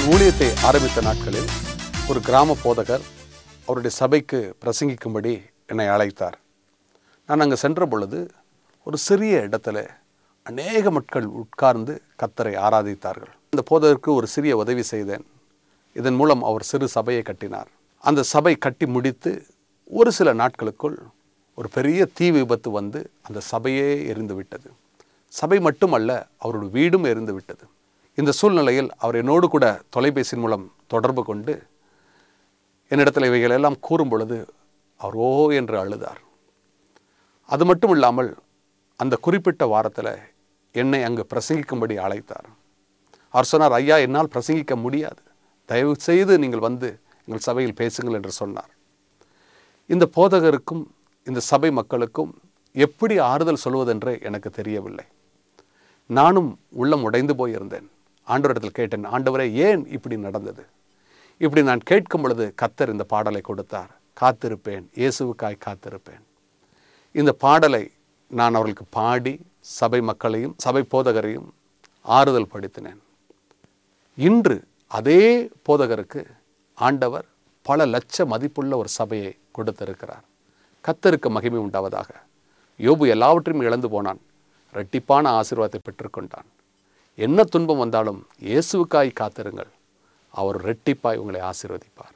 ஊழியத்தை ஆரம்பித்த நாட்களில் ஒரு கிராம போதகர் அவருடைய சபைக்கு பிரசங்கிக்கும்படி என்னை அழைத்தார் நான் அங்கே சென்ற பொழுது ஒரு சிறிய இடத்துல அநேக மக்கள் உட்கார்ந்து கத்தரை ஆராதித்தார்கள் இந்த போதகருக்கு ஒரு சிறிய உதவி செய்தேன் இதன் மூலம் அவர் சிறு சபையை கட்டினார் அந்த சபை கட்டி முடித்து ஒரு சில நாட்களுக்குள் ஒரு பெரிய தீ விபத்து வந்து அந்த சபையே எரிந்து விட்டது சபை மட்டுமல்ல அவருடைய வீடும் எரிந்து விட்டது இந்த சூழ்நிலையில் அவர் என்னோடு கூட தொலைபேசியின் மூலம் தொடர்பு கொண்டு என்னிடத்தில் இவைகளெல்லாம் கூறும் பொழுது அவர் ஓ என்று அழுதார் அது மட்டும் இல்லாமல் அந்த குறிப்பிட்ட வாரத்தில் என்னை அங்கு பிரசங்கிக்கும்படி அழைத்தார் அவர் சொன்னார் ஐயா என்னால் பிரசங்கிக்க முடியாது தயவு செய்து நீங்கள் வந்து எங்கள் சபையில் பேசுங்கள் என்று சொன்னார் இந்த போதகருக்கும் இந்த சபை மக்களுக்கும் எப்படி ஆறுதல் சொல்வதென்று எனக்கு தெரியவில்லை நானும் உள்ளம் உடைந்து போயிருந்தேன் ஆண்டவரிடத்தில் கேட்டேன் ஆண்டவரே ஏன் இப்படி நடந்தது இப்படி நான் கேட்கும் பொழுது கத்தர் இந்த பாடலை கொடுத்தார் காத்திருப்பேன் இயேசுவுக்காய் காத்திருப்பேன் இந்த பாடலை நான் அவர்களுக்கு பாடி சபை மக்களையும் சபை போதகரையும் ஆறுதல் படுத்தினேன் இன்று அதே போதகருக்கு ஆண்டவர் பல லட்ச மதிப்புள்ள ஒரு சபையை கொடுத்திருக்கிறார் கத்தருக்கு மகிமை உண்டாவதாக யோபு எல்லாவற்றையும் இழந்து போனான் இரட்டிப்பான ஆசீர்வாதத்தை பெற்றுக்கொண்டான் என்ன துன்பம் வந்தாலும் இயேசுவுக்காய் காத்திருங்கள் அவர் ரெட்டிப்பாய் உங்களை ஆசீர்வதிப்பார்